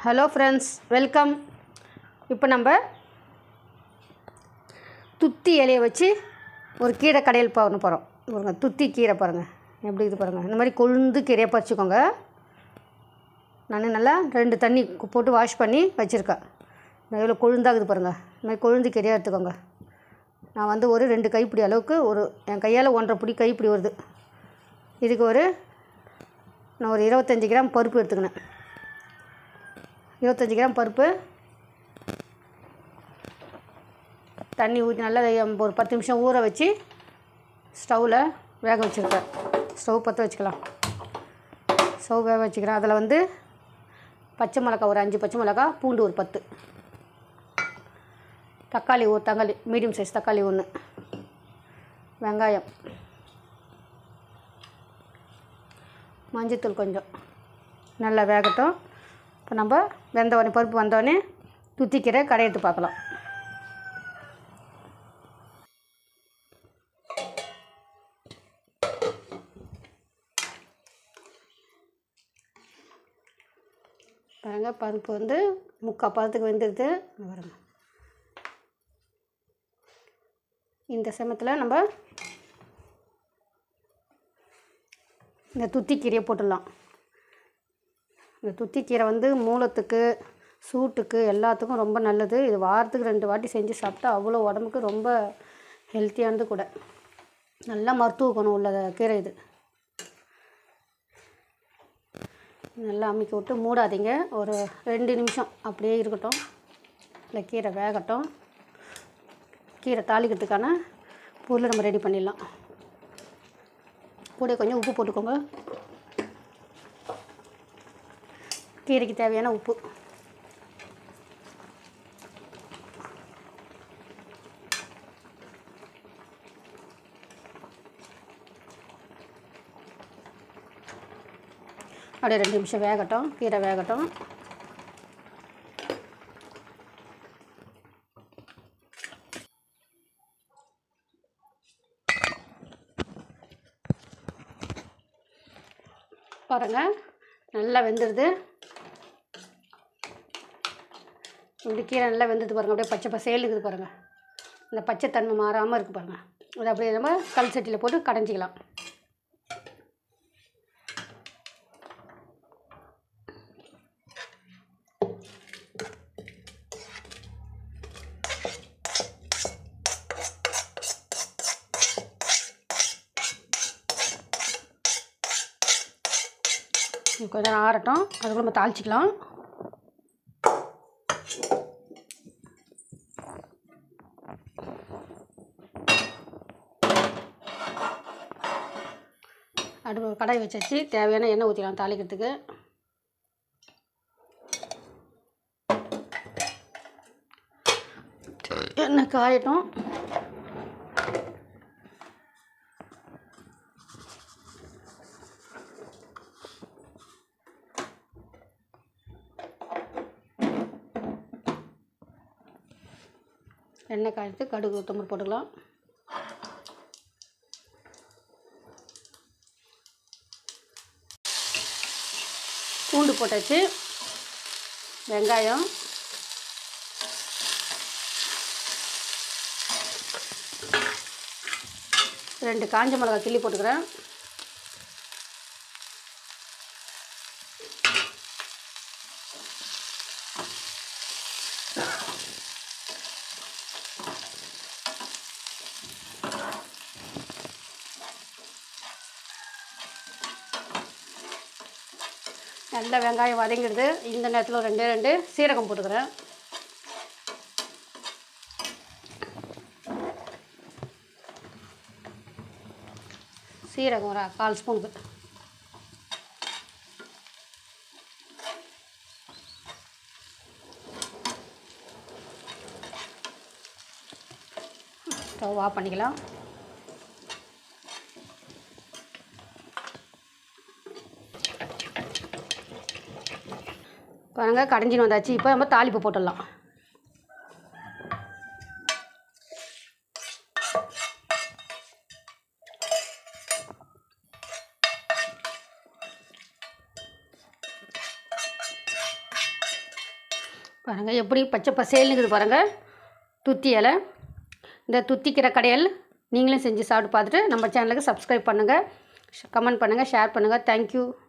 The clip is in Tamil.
ஹலோ ஃப்ரெண்ட்ஸ் வெல்கம் இப்போ நம்ம துத்தி இலையை வச்சு ஒரு கீரை கடையில் பண்ண போகிறோம் பாருங்க துத்தி கீரை பாருங்கள் எப்படி இது பாருங்கள் இந்த மாதிரி கொழுந்து கீரையை பறிச்சுக்கோங்க நான் நல்லா ரெண்டு தண்ணி கு- போட்டு வாஷ் பண்ணி வச்சுருக்கேன் நான் எவ்வளோ கொழுந்தாகுது பாருங்கள் இந்த மாதிரி கொழுந்து கீரையாக எடுத்துக்கோங்க நான் வந்து ஒரு ரெண்டு கைப்பிடி அளவுக்கு ஒரு என் கையால் ஒன்றரை பிடி கைப்பிடி வருது இதுக்கு ஒரு நான் ஒரு இருபத்தஞ்சி கிராம் பருப்பு எடுத்துக்கினேன் இருபத்தஞ்சி கிராம் பருப்பு தண்ணி ஊற்றி நல்லா எம் ஒரு பத்து நிமிஷம் ஊற வச்சு ஸ்டவ்வில் வேக வச்சுருக்கேன் ஸ்டவ் பற்ற வச்சுக்கலாம் ஸ்டவ் வேக வச்சுக்கிறேன் அதில் வந்து பச்சை மிளகா ஒரு அஞ்சு பச்சை மிளகா பூண்டு ஒரு பத்து தக்காளி ஒரு தக்காளி மீடியம் சைஸ் தக்காளி ஒன்று வெங்காயம் மஞ்சத்தூள் கொஞ்சம் நல்லா வேகட்டும் இப்போ நம்ம வெந்தவொடனே பருப்பு வந்தோடனே துத்திக்கீரை கடையிட்டு பார்க்கலாம் பாருங்க பருப்பு வந்து முக்கால் பதத்துக்கு வெந்துடுது இங்க பாருங்க இந்த சமயத்தில் நம்ம இந்த துத்திக்கீரையை போட்டுடலாம் இந்த துத்திக்கீரை வந்து மூலத்துக்கு சூட்டுக்கு எல்லாத்துக்கும் ரொம்ப நல்லது இது வாரத்துக்கு ரெண்டு வாட்டி செஞ்சு சாப்பிட்டா அவ்வளோ உடம்புக்கு ரொம்ப ஹெல்த்தியானது கூட நல்லா மருத்துவ குணம் உள்ள கீரை இது நல்லா அமுக்கி விட்டு மூடாதீங்க ஒரு ரெண்டு நிமிஷம் அப்படியே இருக்கட்டும் இல்லை கீரை வேகட்டும் கீரை தாளிக்கிறதுக்கான பொருளை நம்ம ரெடி பண்ணிடலாம் கூட கொஞ்சம் உப்பு போட்டுக்கோங்க கீரைக்கு தேவையான உப்பு அப்படியே ரெண்டு நிமிஷம் வேகட்டும் கீரை வேகட்டும் பாருங்க நல்லா வெந்துடுது இப்படி கீரை நல்லா வெந்தது பாருங்கள் அப்படியே பச்சை பசேல் இருக்குது பாருங்கள் இந்த பச்சை தன்மை மாறாமல் இருக்குது பாருங்கள் அதை அப்படியே நம்ம கல் சட்டியில் போட்டு கடைஞ்சிக்கலாம் இது கொஞ்ச நேரம் ஆறட்டும் அதுக்குள்ள நம்ம தாளிச்சிக்கலாம் அடுப்பு கடாய் வச்சாச்சு தேவையான எண்ணெய் ஊற்றிக்கலாம் தாளிக்கிறதுக்கு எண்ணெய் காயட்டும் எண்ணெய் காய்ச்சி கடுகு உத்தம்பர் போட்டுக்கலாம் பூண்டு போட்டாச்சு வெங்காயம் ரெண்டு காஞ்ச மிளகாய் கிள்ளி போட்டுக்கிறேன் நல்லா வெங்காயம் வதங்கிடுது இந்த நேரத்தில் ஒரு ரெண்டே ரெண்டு சீரகம் போட்டுக்கிறேன் சீரகம் ஒரு கால் ஸ்பூனுக்கு ஸ்டவ் ஆஃப் பண்ணிக்கலாம் பாருங்க கடைஞ்சின்னு வந்தாச்சு இப்போ நம்ம தாளிப்பு போட்டுடலாம் பாருங்கள் எப்படி பச்சை பசேல்னுக்குது பாருங்கள் துத்தி இலை இந்த துத்திக்கிற கடையல் நீங்களும் செஞ்சு சாப்பிட்டு பார்த்துட்டு நம்ம சேனலுக்கு சப்ஸ்கிரைப் பண்ணுங்கள் கமெண்ட் பண்ணுங்கள் ஷேர் பண்ணுங்கள் தேங்க்யூ